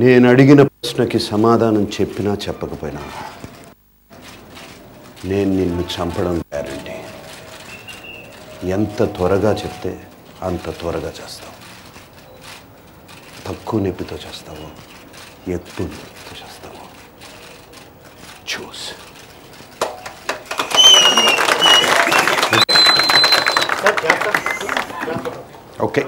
నేను అడిగిన ప్రశ్నకి సమాధానం చెప్పినా చెప్పకపోయినా నేను నిన్ను చంపడం గ్యారంటీ ఎంత త్వరగా చెప్తే అంత త్వరగా చేస్తావు తక్కువ నొప్పితో చేస్తావు ఎక్కువ నొప్పితో చేస్తావు చూస్ okay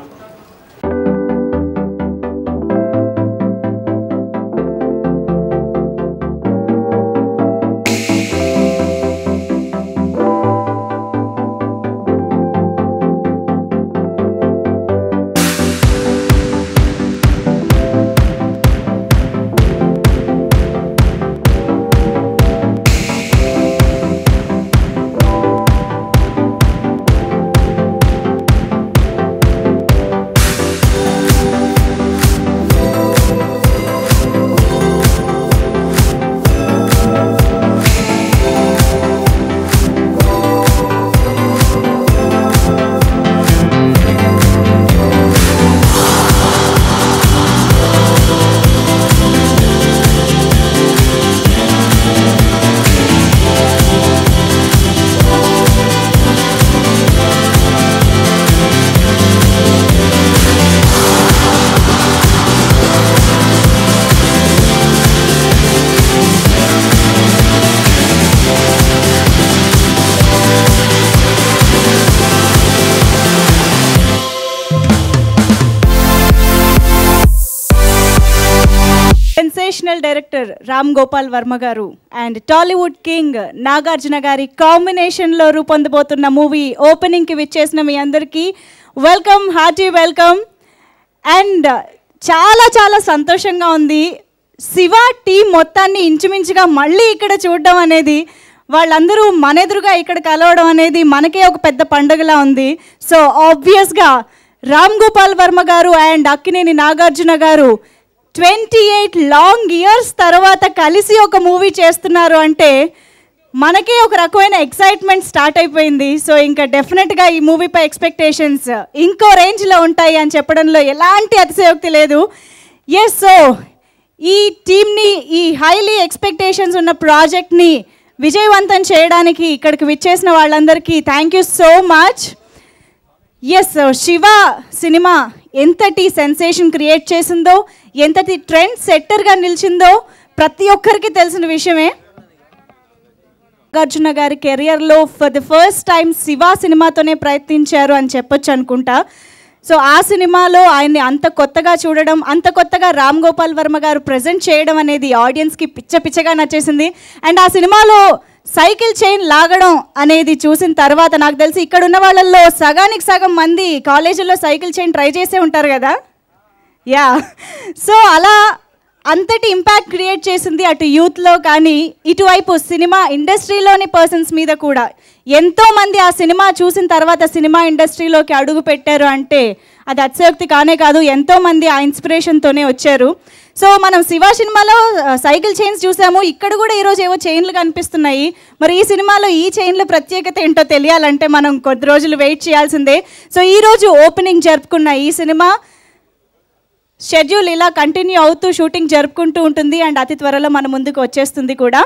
sensational director Ram Gopal Varma garu and Tollywood king Nagarjuna గారి కాంబినేషన్లో రూపొందబోతున్న మూవీ ఓపెనింగ్కి విచ్చేసిన మీ అందరికీ వెల్కమ్ హార్టీ వెల్కమ్ అండ్ చాలా చాలా సంతోషంగా ఉంది శివ టీం మొత్తాన్ని ఇంచుమించుగా మళ్ళీ ఇక్కడ చూడడం అనేది వాళ్ళందరూ మనెదురుగా ఇక్కడ కలవడం అనేది మనకే ఒక పెద్ద పండుగలా ఉంది సో ఆబ్వియస్గా రామ్ గోపాల్ వర్మ గారు అండ్ అక్కినేని నాగార్జున గారు ట్వంటీ ఎయిట్ లాంగ్ ఇయర్స్ తర్వాత కలిసి ఒక మూవీ చేస్తున్నారు అంటే మనకే ఒక రకమైన ఎక్సైట్మెంట్ స్టార్ట్ అయిపోయింది సో ఇంకా డెఫినెట్గా ఈ మూవీపై ఎక్స్పెక్టేషన్స్ ఇంకో రేంజ్లో ఉంటాయి అని చెప్పడంలో ఎలాంటి అతిశయోక్తి లేదు ఎస్ సో ఈ టీమ్ని ఈ హైలీ ఎక్స్పెక్టేషన్స్ ఉన్న ప్రాజెక్ట్ని విజయవంతం చేయడానికి ఇక్కడికి విచ్చేసిన వాళ్ళందరికీ thank you so much yes Shiva cinema ఎంతటి సెన్సేషన్ క్రియేట్ చేసిందో ఎంతటి ట్రెండ్ సెట్టర్గా నిలిచిందో ప్రతి ఒక్కరికి తెలిసిన విషయమే నాగార్జున గారి కెరియర్లో for the first time Shiva సినిమాతోనే ప్రయత్నించారు అని చెప్పొచ్చు అనుకుంటా సో ఆ సినిమాలో ఆయన్ని అంత కొత్తగా చూడడం అంత కొత్తగా రామ్ గోపాల్ వర్మ గారు ప్రజెంట్ చేయడం అనేది ఆడియన్స్కి పిచ్చ పిచ్చగా నచ్చేసింది అండ్ ఆ సినిమాలో సైకిల్ చైన్ లాగడం అనేది చూసిన తర్వాత నాకు తెలిసి ఇక్కడ ఉన్న వాళ్ళల్లో సగానికి సగం మంది కాలేజీల్లో సైకిల్ చైన్ ట్రై చేసే ఉంటారు కదా యా సో అలా అంతటి ఇంపాక్ట్ క్రియేట్ చేసింది అటు యూత్లో కానీ ఇటువైపు సినిమా ఇండస్ట్రీలోని పర్సన్స్ మీద కూడా ఎంతో మంది ఆ సినిమా చూసిన తర్వాత సినిమా ఇండస్ట్రీలోకి అడుగు పెట్టారు అంటే అది అతిశయోక్తి కానే కాదు ఎంతో మంది ఆ ఇన్స్పిరేషన్తోనే వచ్చారు సో మనం శివ సినిమాలో ఆ, సైకిల్ చైన్స్ చూసాము ఇక్కడ కూడా ఈరోజు ఏవో చైన్లు కనిపిస్తున్నాయి మరి ఈ సినిమాలో ఈ చైన్ల ప్రత్యేకత ఏంటో తెలియాలంటే మనం కొద్ది రోజులు వెయిట్ చేయాల్సిందే సో ఈరోజు ఓపెనింగ్ జరుపుకున్న ఈ సినిమా షెడ్యూల్ ఇలా కంటిన్యూ అవుతూ షూటింగ్ జరుపుకుంటూ ఉంటుంది అండ్ అతి త్వరలో మన ముందుకు వచ్చేస్తుంది కూడా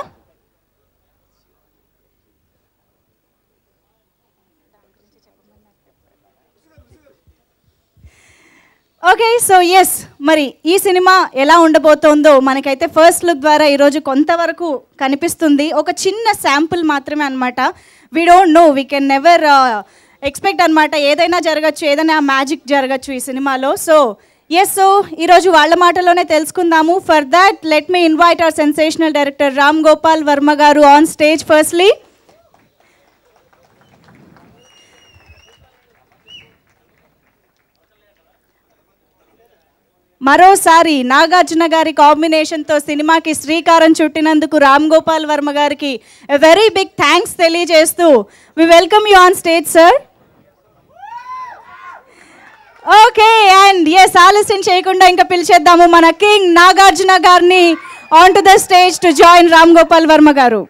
ఓకే సో ఎస్ మరి ఈ సినిమా ఎలా ఉండబోతోందో మనకైతే ఫస్ట్ లుక్ ద్వారా ఈరోజు కొంతవరకు కనిపిస్తుంది ఒక చిన్న శాంపుల్ మాత్రమే అనమాట we don't know we can never expect అనమాట ఏదైనా జరగచ్చు ఏదైనా మ్యాజిక్ జరగచ్చు ఈ సినిమాలో సో ఎస్ సో ఈరోజు వాళ్ళ మాటలోనే తెలుసుకుందాము for that let me invite our sensational director Ram Gopal Varma garu on stage firstly మరోసారి నాగార్జున గారి కాంబినేషన్తో సినిమాకి శ్రీకారం చుట్టినందుకు రామ్ గోపాల్ వర్మ గారికి వెరీ బిగ్ థ్యాంక్స్ తెలియజేస్తూ we welcome you on stage sir okay and yes ఆలస్యం చేయకుండా ఇంకా పిలిచేద్దాము మన కింగ్ నాగార్జున గారిని on to the stage to join Ram Gopal Varma garu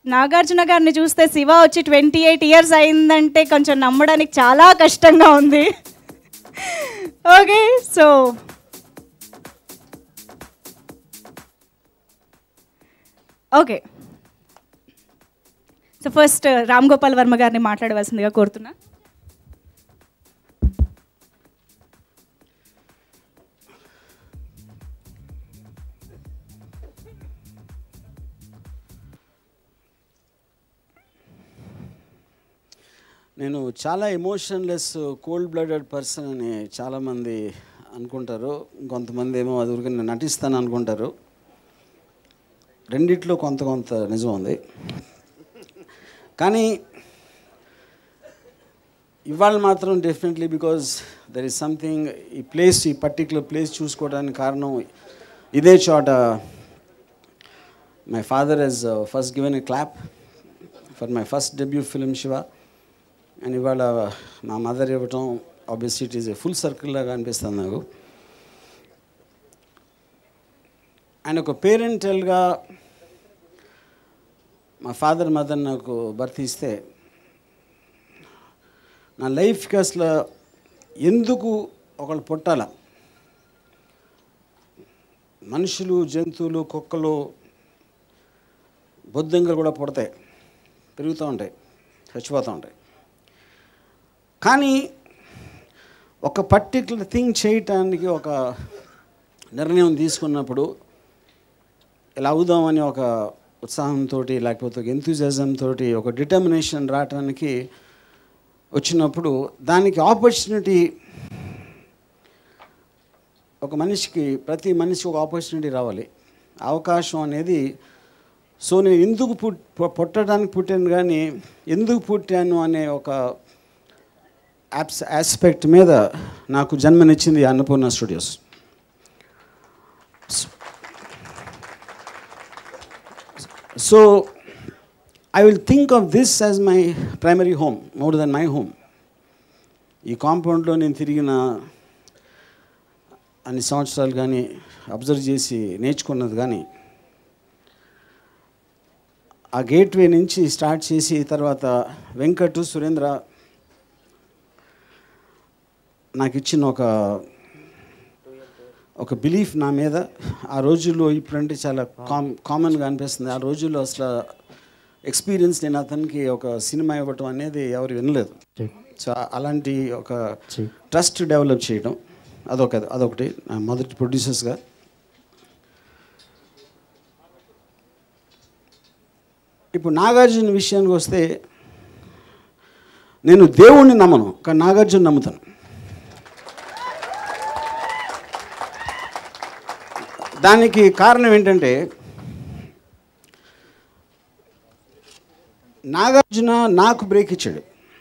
Nagarjuna గారిని చూస్తే శివ వచ్చి ట్వంటీ ఎయిట్ ఇయర్స్ అయిందంటే కొంచెం నమ్మడానికి చాలా కష్టంగా ఉంది okay so okay so first Ram Gopal Varma గారిని మాట్లాడవలసిందిగా కోరుతున్నా నేను చాలా ఎమోషన్లెస్ కోల్డ్ బ్లడెడ్ పర్సన్ అని చాలామంది అనుకుంటారు కొంతమంది ఏమో అది ఊరికి నేను నటిస్తాను అనుకుంటారు రెండిట్లో కొంత కొంత నిజం ఉంది కానీ ఇవాళ మాత్రం definitely because there is something ఈ ప్లేస్ ఈ పర్టికులర్ ప్లేస్ చూసుకోవడానికి కారణం ఇదే చోట my father he's first given a clap for my first debut film Shiva and ఇవాళ మా మదర్ ఇవ్వటం obviously it is a full circle లాగా అనిపిస్తుంది నాకు అండ్ ఒక పేరెంటల్గా మా ఫాదర్ మదర్ నాకు బర్త్ ఇస్తే నా లైఫ్కి అసలు ఎందుకు ఒకళ్ళు పుట్టాల మనుషులు జంతువులు కుక్కలు బొద్దింకలు కూడా పుడతాయి పెరుగుతూ ఉంటాయి చచ్చిపోతూ ఉంటాయి కానీ ఒక పర్టికులర్ థింగ్ చేయటానికి ఒక నిర్ణయం తీసుకున్నప్పుడు ఇలా అవుదామని ఒక ఉత్సాహంతో లేకపోతే ఒక ఎంతూజాజం తోటి ఒక డిటర్మినేషన్ రావటానికి వచ్చినప్పుడు దానికి ఆపర్చునిటీ ఒక మనిషికి ప్రతి మనిషికి ఒక ఆపర్చునిటీ రావాలి అవకాశం అనేది సో నేను ఎందుకు పుట్ పు- పుట్టడానికి పుట్టాను కానీ ఎందుకు పుట్టాను అనే ఒక యాప్స్ ఆస్పెక్ట్ మీద నాకు జన్మనిచ్చింది ఈ Annapurna studios so I will think of this as my primary home more than my home ఈ కాంపౌండ్లో నేను తిరిగిన అన్ని సంవత్సరాలు కానీ అబ్జర్వ్ చేసి నేర్చుకున్నది కానీ ఆ గేట్వే నుంచి స్టార్ట్ చేసి తర్వాత వెంకట్ సురేంద్ర నాకు ఇచ్చిన ఒక ఒక బిలీఫ్ నా మీద ఆ రోజుల్లో ఇప్పుడంటే చాలా కామ్ కామన్గా అనిపిస్తుంది ఆ రోజుల్లో అసలు ఎక్స్పీరియన్స్ నేను అతనికి ఒక సినిమా ఇవ్వటం అనేది ఎవరు వినలేదు సో అలాంటి ఒక ట్రస్ట్ డెవలప్ చేయడం అదొక అదొకటి నా మొదటి ప్రొడ్యూసర్స్గా ఇప్పుడు నాగార్జున విషయానికి వస్తే నేను దేవుణ్ణి నమ్మను కానీ నాగార్జున నమ్ముతాను దానికి కారణం ఏంటంటే నాగార్జున నాకు బ్రేక్ ఇచ్చాడు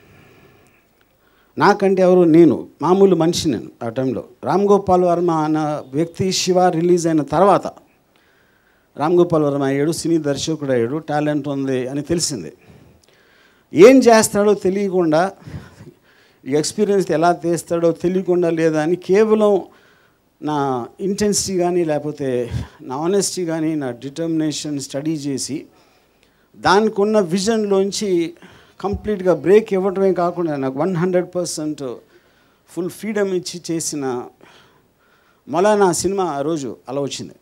నాకంటే ఎవరు నేను మామూలు మనిషి నేను ఆ టైంలో రామ్ గోపాల్ వర్మ అన్న వ్యక్తి శివ రిలీజ్ అయిన తర్వాత రామ్ గోపాల్ వర్మ అయ్యాడు సినీ దర్శకుడు అయ్యాడు టాలెంట్ ఉంది అని తెలిసింది ఏం చేస్తాడో తెలియకుండా ఈ ఎక్స్పీరియన్స్ ఎలా తీస్తాడో తెలియకుండా లేదా అని కేవలం నా ఇంటెన్సిటీ కానీ లేకపోతే నా ఆనెస్టీ కానీ నా డిటర్మినేషన్ స్టడీ చేసి దానికి ఉన్న విజన్లోంచి కంప్లీట్గా బ్రేక్ ఇవ్వటమే కాకుండా నాకు one hundred percent full freedom ఇచ్చి చేసిన మళ్ళా నా సినిమా ఆ రోజు అలా వచ్చింది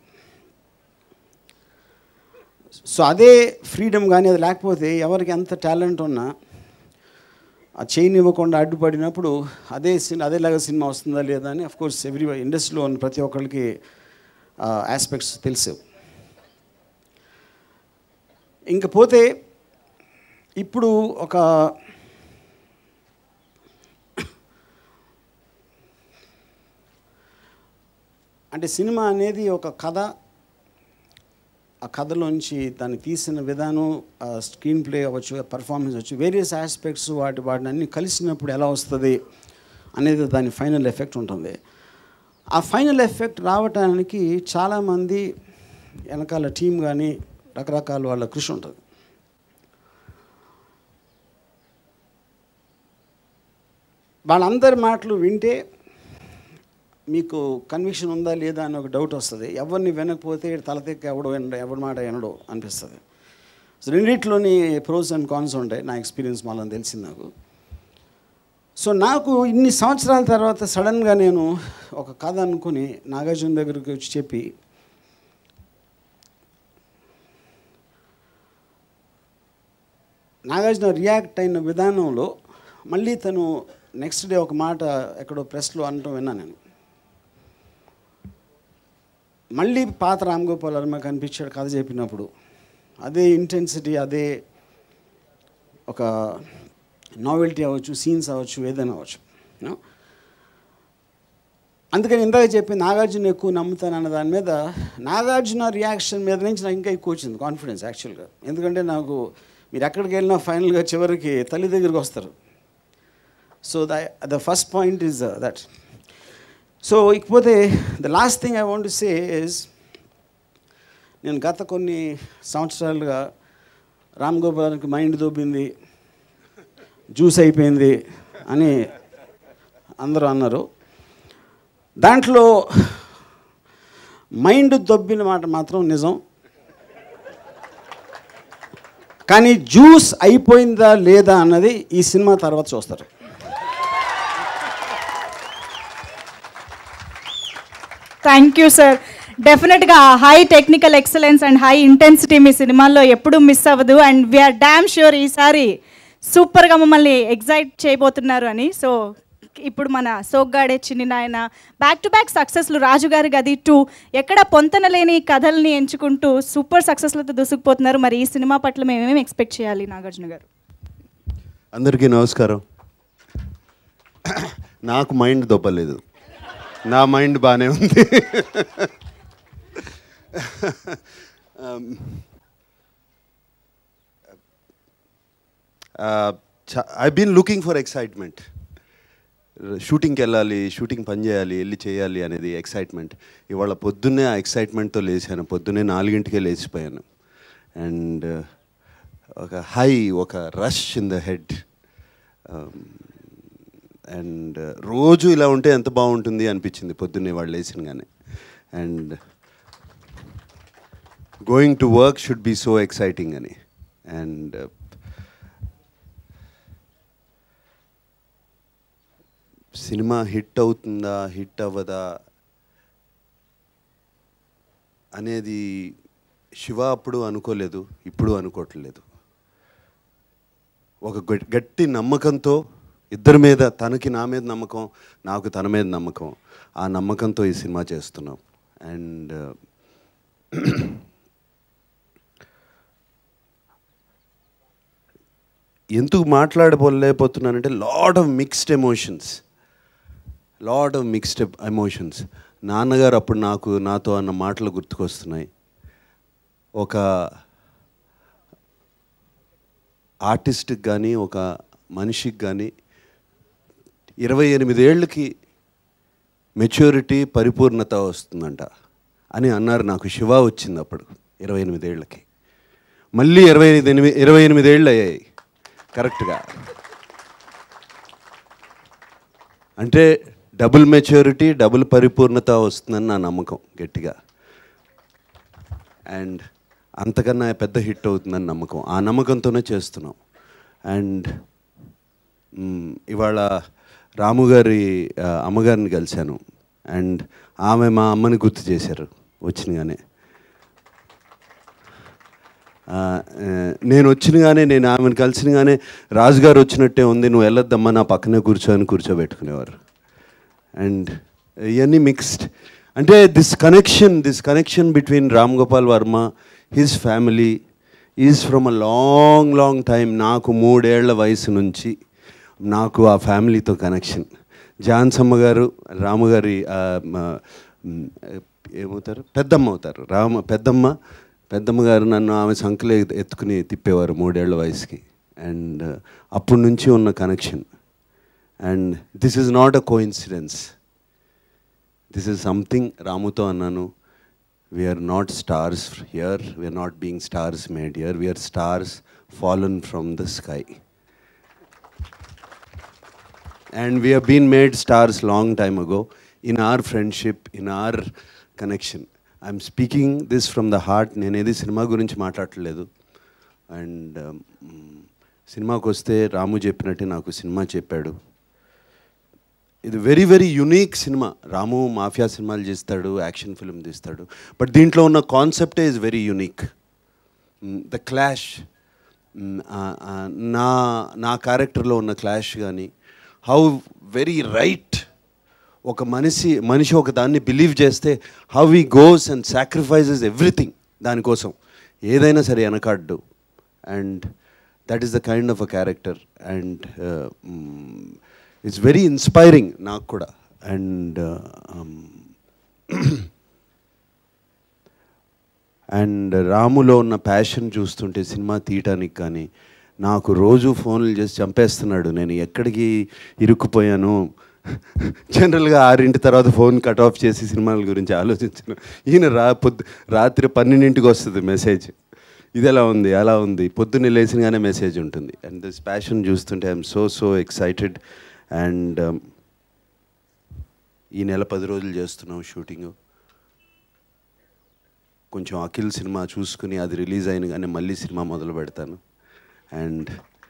సో అదే ఫ్రీడమ్ కానీ అది లేకపోతే ఎవరికి ఎంత టాలెంట్ ఉన్నా ఆ చైన్ ఇవ్వకుండా అడ్డుపడినప్పుడు అదే సినిమా అదేలాగా సినిమా వస్తుందా లేదా అని అఫ్ కోర్స్ ఎవ్రీ ఇండస్ట్రీలో ఉన్న ప్రతి ఒక్కరికి ఆస్పెక్ట్స్ తెలుసు ఇంక పోతే ఇప్పుడు ఒక అంటే సినిమా అనేది ఒక కథ ఆ కథలోంచి దాన్ని తీసిన విధానం ఆ స్క్రీన్ ప్లే అవ్వచ్చు పర్ఫార్మెన్స్ అవ్వచ్చు వేరియస్ ఆస్పెక్ట్స్ వాటి వాటిని అన్ని కలిసినప్పుడు ఎలా వస్తుంది అనేది దాని ఫైనల్ ఎఫెక్ట్ ఉంటుంది ఆ ఫైనల్ ఎఫెక్ట్ రావటానికి చాలామంది వెనకాల టీం కానీ రకరకాల వాళ్ళ కృషి ఉంటుంది వాళ్ళందరి మాటలు వింటే మీకు కన్విక్షన్ ఉందా లేదా అని ఒక డౌట్ వస్తుంది ఎవరిని వినకపోతే తలతెక్క ఎవడు వినడు ఎవరి మాట వినడు అనిపిస్తుంది సో రెండిట్లోని ప్రోస్ అండ్ కాన్స్ ఉంటాయి నా ఎక్స్పీరియన్స్ మాలని తెలిసింది నాకు సో నాకు ఇన్ని సంవత్సరాల తర్వాత సడన్గా నేను ఒక కథ అనుకుని నాగార్జున దగ్గరికి వచ్చి చెప్పి నాగార్జున రియాక్ట్ అయిన విధానంలో మళ్ళీ తను నెక్స్ట్ డే ఒక మాట ఎక్కడో ప్రెస్లో అనటం విన్నాను నేను మళ్ళీ పాత రామ్ గోపాల్ వర్మ కనిపించాడు కథ చెప్పినప్పుడు అదే ఇంటెన్సిటీ అదే ఒక నావెల్టీ అవ్వచ్చు సీన్స్ అవ్వచ్చు ఏదైనా అవ్వచ్చు you know? అందుకని ఇందాక చెప్పి నాగార్జున ఎక్కువ నమ్ముతాను అన్న దాని మీద నాగార్జున రియాక్షన్ మీద నుంచి నాకు ఇంకా ఎక్కువ వచ్చింది కాన్ఫిడెన్స్ యాక్చువల్గా ఎందుకంటే నాకు మీరు ఎక్కడికి వెళ్ళినా ఫైనల్గా చివరికి తల్లి దగ్గరికి వస్తారు so the the first point is that so ఇకపోతే the last thing I want say is నేను గత కొన్ని సంవత్సరాలుగా రామ్ గోపాల్కి మైండ్ దొబ్బింది జ్యూస్ అయిపోయింది అని అందరూ అన్నారు దాంట్లో మైండ్ దొబ్బిన మాట మాత్రం నిజం కానీ జ్యూస్ అయిపోయిందా లేదా అన్నది ఈ సినిమా తర్వాత చూస్తారు థ్యాంక్ యూ సార్ డెఫినెట్గా high technical excellence and high intensity మీ సినిమాల్లో ఎప్పుడూ మిస్ అవ్వదు అండ్ వీఆర్ డ్యామ్ ష్యూర్ ఈసారి సూపర్గా మమ్మల్ని ఎగ్జైట్ చేయబోతున్నారు అని సో ఇప్పుడు మన సోగ్గాడే చిన్ని నాయన బ్యాక్ టు బ్యాక్ సక్సెస్లు రాజుగారి గది టూ ఎక్కడ పొంతన లేని కథల్ని ఎంచుకుంటూ సూపర్ సక్సెస్లతో దూసుకుపోతున్నారు మరి ఈ సినిమా పట్ల మేము ఏమేమి ఎక్స్పెక్ట్ చేయాలి నాగార్జున గారు అందరికీ నమస్కారం నాకు మైండ్ దొబ్బలేదు నా మైండ్ బాగానే ఉంది I been looking for excitement షూటింగ్కి వెళ్ళాలి షూటింగ్ పని చేయాలి వెళ్ళి చేయాలి అనేది ఎక్సైట్మెంట్ ఇవాళ పొద్దున్నే ఆ ఎక్సైట్మెంట్తో లేచాను పొద్దున్నే నాలుగింటికే లేచిపోయాను అండ్ ఒక హై ఒక rush in the head and రోజు ఇలా ఉంటే ఎంత బాగుంటుంది అనిపించింది పొద్దున్నే వాళ్ళు లేచినగానే and going to work should be so exciting అని అండ్ సినిమా హిట్ అవుతుందా హిట్ అవ్వదా అనేది శివ అప్పుడు అనుకోలేదు ఇప్పుడు అనుకోవట్లేదు ఒక గట్- గట్టి నమ్మకంతో ఇద్దరి మీద తనకి నా మీద నమ్మకం నాకు తన మీద నమ్మకం ఆ నమ్మకంతో ఈ సినిమా చేస్తున్నాం అండ్ ఎందుకు మాట్లాడబోలేకపోతున్నానంటే lot of mixed emotions lot of mixed emotions నాన్నగారు అప్పుడు నాకు నాతో అన్న మాటలు గుర్తుకొస్తున్నాయి ఒక ఆర్టిస్ట్కి కానీ ఒక మనిషికి కానీ ఇరవై ఎనిమిదేళ్ళకి మెచ్యూరిటీ పరిపూర్ణత వస్తుందంట అని అన్నారు నాకు శివ వచ్చింది అప్పుడు ఇరవై ఎనిమిదేళ్ళకి మళ్ళీ ఇరవై ఎనిమిది ఇరవై ఎనిమిదేళ్ళు అయ్యాయి కరెక్ట్గా అంటే డబుల్ మెచ్యూరిటీ డబుల్ పరిపూర్ణత వస్తుందని నా నమ్మకం గట్టిగా అండ్ అంతకన్నా పెద్ద హిట్ అవుతుందని నమ్మకం ఆ నమ్మకంతోనే చేస్తున్నాం అండ్ మ్, ఇవాళ రాము గారి ఆ, అమ్మగారిని కలిశాను అండ్ ఆమె మా అమ్మని గుర్తు చేశారు వచ్చినగానే ఆ, ఆ, నేను వచ్చినగానే నేను ఆమెను కలిసినగానే రాజుగారు వచ్చినట్టే ఉంది నువ్వు వెళ్ళొద్దమ్మా నా పక్కనే కూర్చో అని కూర్చోబెట్టుకునేవారు అండ్ ఇవన్నీ మిక్స్డ్ అంటే this connection this connection between Ram Gopal Varma his family is from a long long time నాకు మూడేళ్ల వయసు నుంచి నాకు ఆ ఫ్యామిలీతో కనెక్షన్ జాన్సమ్మ గారు రాము గారి ఆ, మ- మ్, ఏమవుతారు పెద్దమ్మ అవుతారు రామ పెద్దమ్మ పెద్దమ్మ గారు నన్ను ఆమె సంకలే ఎత్తుకుని తిప్పేవారు మూడేళ్ల వయసుకి అండ్ అప్పటి నుంచి ఉన్న connection and this is not a coincidence this is something రాముతో అన్నాను we're not stars here we're not being stars made here we're stars fallen from the sky and we have been made stars long time ago in our friendship in our connection i'm speaking this from the heart నేను ఏది cinema గురించి మాట్లాడట్లేదు and సినిమాకి వస్తే రాము చెప్పినట్టే నాకు cinema చెప్పాడు ఇది very very unique cinema Ramu mafia సినిమాలు చేస్తాడు యాక్షన్ ఫిల్మ్ తీస్తాడు బట్ దీంట్లో ఉన్న కాన్సెప్టే is very unique the clash నా నా క్యారెక్టర్లో ఉన్న క్లాష్ కానీ హౌ వెరీ రైట్ ఒక మనిషి మనిషి ఒక దాన్ని బిలీవ్ చేస్తే how he goes and sacrifices everything దానికోసం ఏదైనా సరే వెనకాడ్డు and that is the kind of a character and it's very inspiring నాకు కూడా అండ్ అండ్ రాములో ఉన్న ప్యాషన్ చూస్తుంటే సినిమా తీయటానికి కానీ నాకు రోజు ఫోన్లు చేసి చంపేస్తున్నాడు నేను ఎక్కడికి ఇరుక్కుపోయాను జనరల్గా ఆరింటి తర్వాత ఫోన్ కట్ ఆఫ్ చేసి సినిమాల గురించి ఆలోచించను ఈయన రా పొద్దు రాత్రి పన్నెండింటికి వస్తుంది మెసేజ్ ఇది ఎలా ఉంది అలా ఉంది పొద్దున్నే లేచినగానే మెసేజ్ ఉంటుంది అండ్ దిస్ ప్యాషన్ చూస్తుంటే I'm so so excited and ఈ నెల పది రోజులు చేస్తున్నాం షూటింగు కొంచెం అఖిల్ సినిమా చూసుకుని అది రిలీజ్ అయిన కానీ మళ్ళీ సినిమా మొదలు పెడతాను అండ్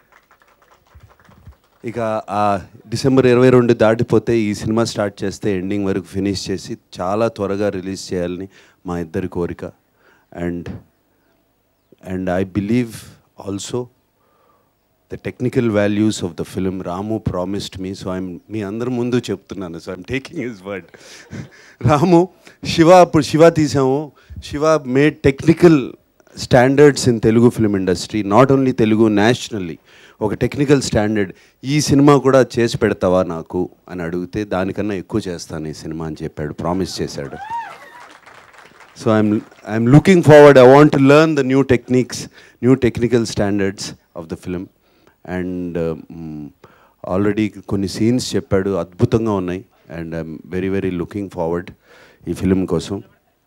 ఇక ఆ డిసెంబర్ ఇరవై రెండు దాటిపోతే ఈ సినిమా స్టార్ట్ చేస్తే ఎండింగ్ వరకు ఫినిష్ చేసి చాలా త్వరగా రిలీజ్ చేయాలని మా ఇద్దరి కోరిక and and I believe also the technical values of the film Ramu promised me so I'm మీ అందరి ముందు చెప్తున్నాను so I'm taking his word Ramu Shiva ఇప్పుడు శివ తీసాము Shiva made technical standards in Telugu film industry not only Telugu నేషనల్లీ ఒక టెక్నికల్ స్టాండర్డ్ ఈ సినిమా కూడా చేసి పెడతావా నాకు అని అడిగితే దానికన్నా ఎక్కువ చేస్తాను ఈ సినిమా అని చెప్పాడు ప్రామిస్ చేశాడు so I'm I'm looking forward I want to learn the new techniques new technical standards of the film and already కొన్ని సీన్స్ చెప్పాడు అద్భుతంగా ఉన్నాయి and I'm very very looking forward ఈ ఫిలిం కోసం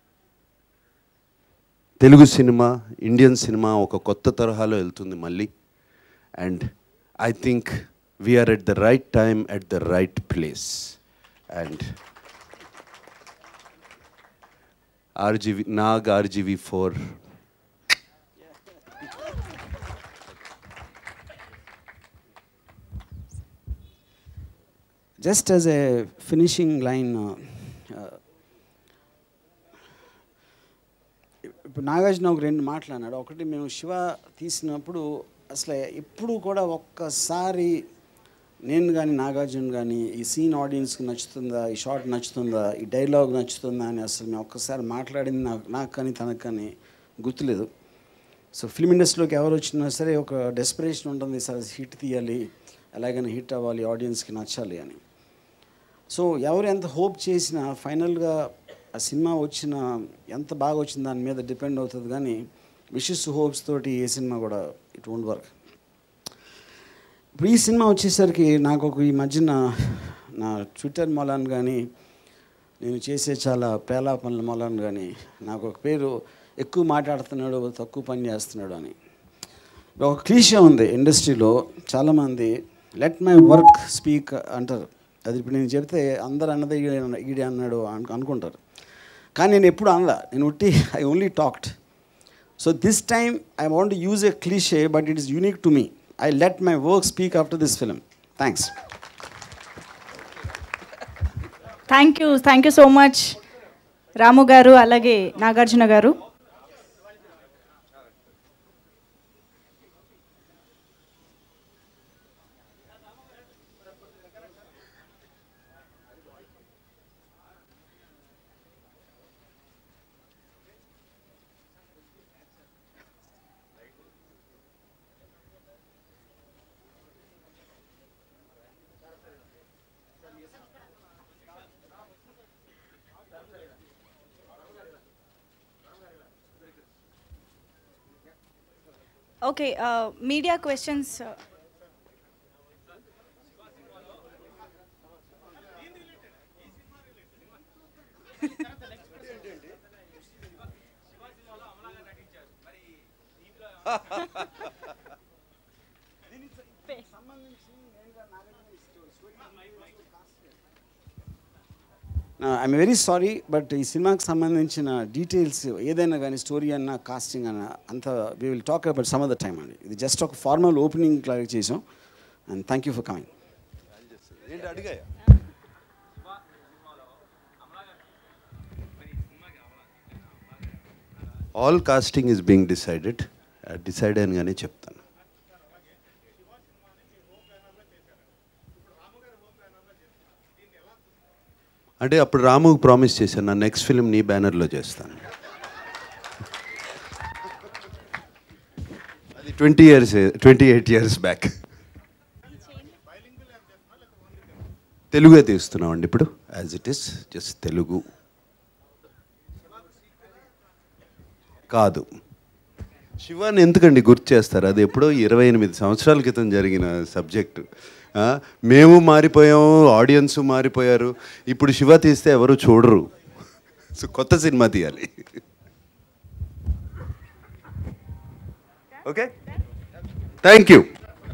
తెలుగు సినిమా ఇండియన్ సినిమా ఒక కొత్త తరహాలో వెళ్తుంది మళ్ళీ and I think we're at the right time at the right place and RGV Nag RGV for just as a finishing line ఇప్పుడు నాగార్జున ఒక రెండు మాట్లాడినాడు ఒకటి మేము శివ తీసినప్పుడు అసలు ఎప్పుడు కూడా ఒక్కసారి నేను కానీ నాగార్జున కానీ ఈ సీన్ ఆడియన్స్కి నచ్చుతుందా ఈ షార్ట్ నచ్చుతుందా ఈ డైలాగ్ నచ్చుతుందా అని అసలు మేము ఒక్కసారి మాట్లాడింది నాకు నాకు కానీ తనకు కానీ గుర్తులేదు సో ఫిల్మ్ ఇండస్ట్రీలోకి ఎవరు వచ్చినా సరే ఒక డెస్పిరేషన్ ఉంటుంది సార్ హిట్ తీయాలి ఎలాగైనా హిట్ అవ్వాలి ఆడియన్స్కి నచ్చాలి అని సో ఎవరు ఎంత హోప్ చేసినా ఫైనల్గా ఆ సినిమా వచ్చిన ఎంత బాగా వచ్చింది దాని మీద డిపెండ్ అవుతుంది కానీ విషెస్ హోప్స్ తోటి ఏ సినిమా కూడా ఇట్ వోంట్ వర్క్ ఇప్పుడు ఈ సినిమా వచ్చేసరికి నాకు ఒక ఈ మధ్యన నా ట్విట్టర్ మూలాన్ కానీ నేను చేసే చాలా ప్రేలాపనల మూలాన్ కానీ నాకు ఒక పేరు ఎక్కువ మాట్లాడుతున్నాడు తక్కువ పని చేస్తున్నాడు అని ఒక క్లీషే ఉంది ఇండస్ట్రీలో చాలామంది లెట్ మై వర్క్ స్పీక్ అంటారు అది ఇప్పుడు నేను చెప్తే అందరు అన్నది ఈడే అన్న- ఈడే అన్నాడు అను- అనుకుంటారు కానీ నేను ఎప్పుడు అనలా నేను ఉట్టి I only talked so this time I want use a cliche but it is unique to me I let my work speak after this film thanks thank you thank you so much Ramu garu అలాగే Nagarjuna garu okay media questions I'm very sorry but ఈ సినిమాకి సంబంధించిన details ఏదైనా కానీ story అన్న casting అన్న అంత we will talk about some of the time అండి ఇది జస్ట్ ఒక ఫార్మల్ ఓపెనింగ్ లాగా చేసాం and thank you for coming ఏంటి అడిగాయా all casting is being decided decide అనగానే చెప్తాను అంటే అప్పుడు రాముకు ప్రామిస్ చేశాను నా నెక్స్ట్ ఫిలిం నీ బ్యానర్లో చేస్తాను అది twenty years twenty eight years back తెలుగే తీస్తున్నామండి ఇప్పుడు as it is just Telugu కాదు శివాని ఎందుకండి గుర్తు చేస్తారు అది ఎప్పుడో ఇరవై ఎనిమిది సంవత్సరాల క్రితం జరిగిన సబ్జెక్టు ఆ, మేము మారిపోయాము ఆడియన్స్ మారిపోయారు ఇప్పుడు శివ తీస్తే ఎవరు చూడరు సో కొత్త సినిమా తీయాలి okay thank you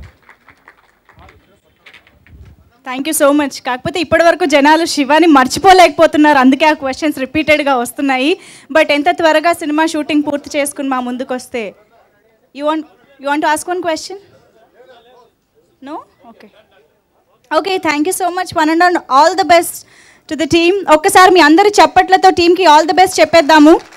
thank you so much కాకపోతే ఇప్పటివరకు జనాలు శివాని మర్చిపోలేకపోతున్నారు అందుకే ఆ క్వశ్చన్స్ రిపీటెడ్గా వస్తున్నాయి బట్ ఎంత త్వరగా సినిమా షూటింగ్ పూర్తి చేసుకుని మా ముందుకు వస్తే you want you want ask one question no okay okay thank you so much one and all the best to the team ఒక్కసారి మీ అందరి చప్పట్లతో టీంకి ఆల్ ద బెస్ట్ చెప్పేద్దాము